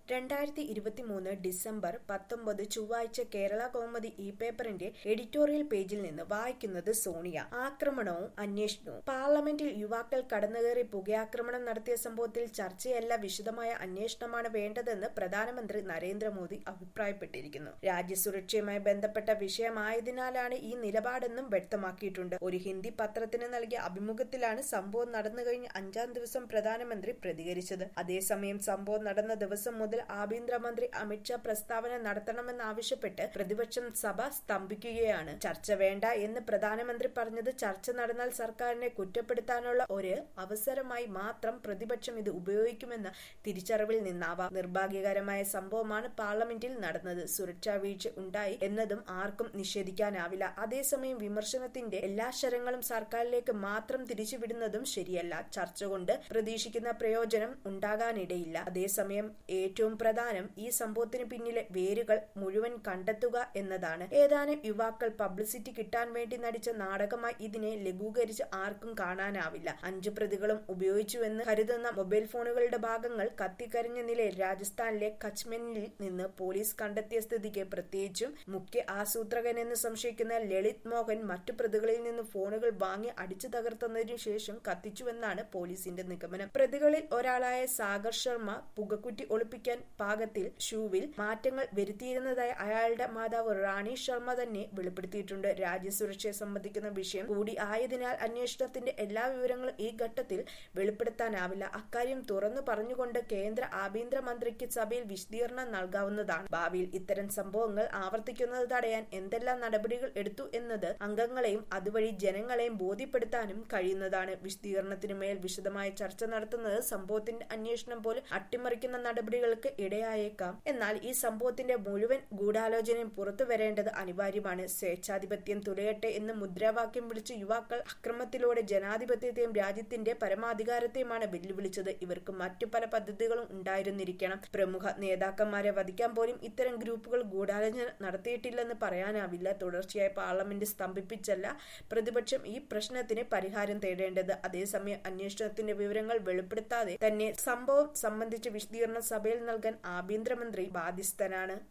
രണ്ടായിരത്തി ഇരുപത്തിമൂന്ന് ഡിസംബർ പത്തൊമ്പത് ചൊവ്വാഴ്ച കേരള കൗമുദി ഇ പേപ്പറിന്റെ എഡിറ്റോറിയൽ പേജിൽ നിന്ന് വായിക്കുന്നത് സോണിയ ആക്രമണവും അന്വേഷണവും പാർലമെന്റിൽ യുവാക്കൾ കടന്നുകയറി പുകയാക്രമണം നടത്തിയ സംഭവത്തിൽ ചർച്ചയല്ല വിശദമായ അന്വേഷണമാണ് വേണ്ടതെന്ന് പ്രധാനമന്ത്രി നരേന്ദ്രമോദി അഭിപ്രായപ്പെട്ടിരിക്കുന്നു രാജ്യസുരക്ഷയുമായി ബന്ധപ്പെട്ട വിഷയമായതിനാലാണ് ഈ നിലപാടെന്നും വ്യക്തമാക്കിയിട്ടുണ്ട് ഒരു ഹിന്ദി പത്രത്തിന് നൽകിയ അഭിമുഖത്തിലാണ് സംഭവം നടന്നു കഴിഞ്ഞ അഞ്ചാം ദിവസം പ്രധാനമന്ത്രി പ്രതികരിച്ചത് അതേസമയം സംഭവം നടന്ന ദിവസം മുതൽ ആഭ്യന്തരമന്ത്രി അമിത്ഷാ പ്രസ്താവന നടത്തണമെന്നാവശ്യപ്പെട്ട് പ്രതിപക്ഷം സഭ സ്തംഭിക്കുകയാണ് ചർച്ച വേണ്ട എന്ന് പ്രധാനമന്ത്രി പറഞ്ഞത് ചർച്ച നടന്നാൽ സർക്കാരിനെ കുറ്റപ്പെടുത്താനുള്ള ഒരു അവസരമായി മാത്രം പ്രതിപക്ഷം ഇത് ഉപയോഗിക്കുമെന്ന തിരിച്ചറിവിൽ നിന്നാവാം നിർഭാഗ്യകരമായ സംഭവമാണ് പാർലമെന്റിൽ നടന്നത് സുരക്ഷാ വീഴ്ച ഉണ്ടായി എന്നതും ആർക്കും നിഷേധിക്കാനാവില്ല അതേസമയം വിമർശനത്തിന്റെ എല്ലാ ശരങ്ങളും സർക്കാരിലേക്ക് മാത്രം തിരിച്ചുവിടുന്നതും ശരിയല്ല ചർച്ച കൊണ്ട് പ്രതീക്ഷിക്കുന്ന പ്രയോജനം ഉണ്ടാകാനിടയില്ല അതേസമയം ഏറ്റവും പ്രധാനം ഈ സംഭവത്തിന് പിന്നിലെ വേരുകൾ മുഴുവൻ കണ്ടെത്തുക എന്നതാണ് ഏതാനും യുവാക്കൾ പബ്ലിസിറ്റി കിട്ടാൻ വേണ്ടി നടിച്ച നാടകമായി ഇതിനെ ലഘൂകരിച്ച് ആർക്കും കാണാനാവില്ല അഞ്ചു പ്രതികളും ഉപയോഗിച്ചുവെന്ന് കരുതുന്ന മൊബൈൽ ഫോണുകളുടെ ഭാഗങ്ങൾ കത്തിക്കരിഞ്ഞ നിലയിൽ രാജസ്ഥാനിലെ കച്ച്മെനിൽ നിന്ന് പോലീസ് കണ്ടെത്തിയ സ്ഥിതിക്ക് പ്രത്യേകിച്ചും മുഖ്യ ആസൂത്രകനെന്ന് സംശയിക്കുന്ന ലളിത് മോഹൻ മറ്റു പ്രതികളിൽ നിന്ന് ഫോണുകൾ വാങ്ങി അടിച്ചു തകർത്തതിനു ശേഷം കത്തിച്ചുവെന്നാണ് പോലീസിന്റെ നിഗമനം പ്രതികളിൽ ഒരാളായ സാഗർ ശർമ്മ പുകക്കുറ്റി ഒളിപ്പിക്കാൻ പാകത്തിൽ ഷൂവിൽ മാറ്റങ്ങൾ വരുത്തിയിരുന്നതായി അയാളുടെ മാതാവ് റാണി ശർമ്മ തന്നെ വെളിപ്പെടുത്തിയിട്ടുണ്ട് രാജ്യസുരക്ഷയെ സംബന്ധിക്കുന്ന വിഷയം കൂടി ആയതിനാൽ അന്വേഷണത്തിന്റെ എല്ലാ വിവരങ്ങളും ഈ ഘട്ടത്തിൽ വെളിപ്പെടുത്താനാവില്ല അക്കാര്യം തുറന്നു പറഞ്ഞുകൊണ്ട് കേന്ദ്ര ആഭ്യന്തരമന്ത്രിക്ക് സഭയിൽ വിശദീകരണം നൽകാവുന്നതാണ് ഭാവിയിൽ ഇത്തരം സംഭവങ്ങൾ ആവർത്തിക്കുന്നത് തടയാൻ എന്തെല്ലാം നടപടികൾ എടുത്തു എന്നത് അംഗങ്ങളെയും അതുവഴി ജനങ്ങളെയും ബോധ്യപ്പെടുത്താനും കഴിയുന്നതാണ് വിശദീകരണത്തിനു മേൽ വിശദമായ ചർച്ച നടത്തുന്നത് സംഭവത്തിന്റെ അന്വേഷണം പോലും അട്ടിമറിക്കുന്ന നടപടികൾക്ക് ഇടയായേക്കാം എന്നാൽ ഈ സംഭവത്തിന്റെ മുഴുവൻ ഗൂഢാലോചനയും പുറത്തു വരേണ്ടത് അനിവാര്യമാണ് സ്വേച്ഛാധിപത്യം തുലയട്ടെ എന്ന് മുദ്രാവാക്യം വിളിച്ച് യുവാക്കൾ അക്രമത്തിലൂടെ ജനാധിപത്യത്തെയും രാജ്യത്തിന്റെ പരമാധികാരത്തെയുമാണ് വെല്ലുവിളിച്ചത് ഇവർക്ക് മറ്റു പല പദ്ധതികളും ഉണ്ടായിരുന്നിരിക്കണം പ്രമുഖ നേതാക്കന്മാരെ വധിക്കാൻ പോലും ഇത്തരം ഗ്രൂപ്പുകൾ ഗൂഢാലോചന നടത്തിയിട്ടില്ലെന്ന് പറയാനാവില്ല തുടർച്ചയായി പാർലമെന്റ് സ്തംഭിപ്പിച്ചല്ല പ്രതിപക്ഷം ഈ പ്രശ്നത്തിന് പരിഹാരം തേടേണ്ടത് അതേസമയം അന്വേഷണത്തിന്റെ വിവരങ്ങൾ വെളിപ്പെടുത്താതെ തന്നെ സംഭവം സംബന്ധിച്ച് വിശദീകരണം സഭയിൽ നൽകാൻ ആഭ്യന്തരമന്ത്രി ബാധ്യസ്ഥനാണ്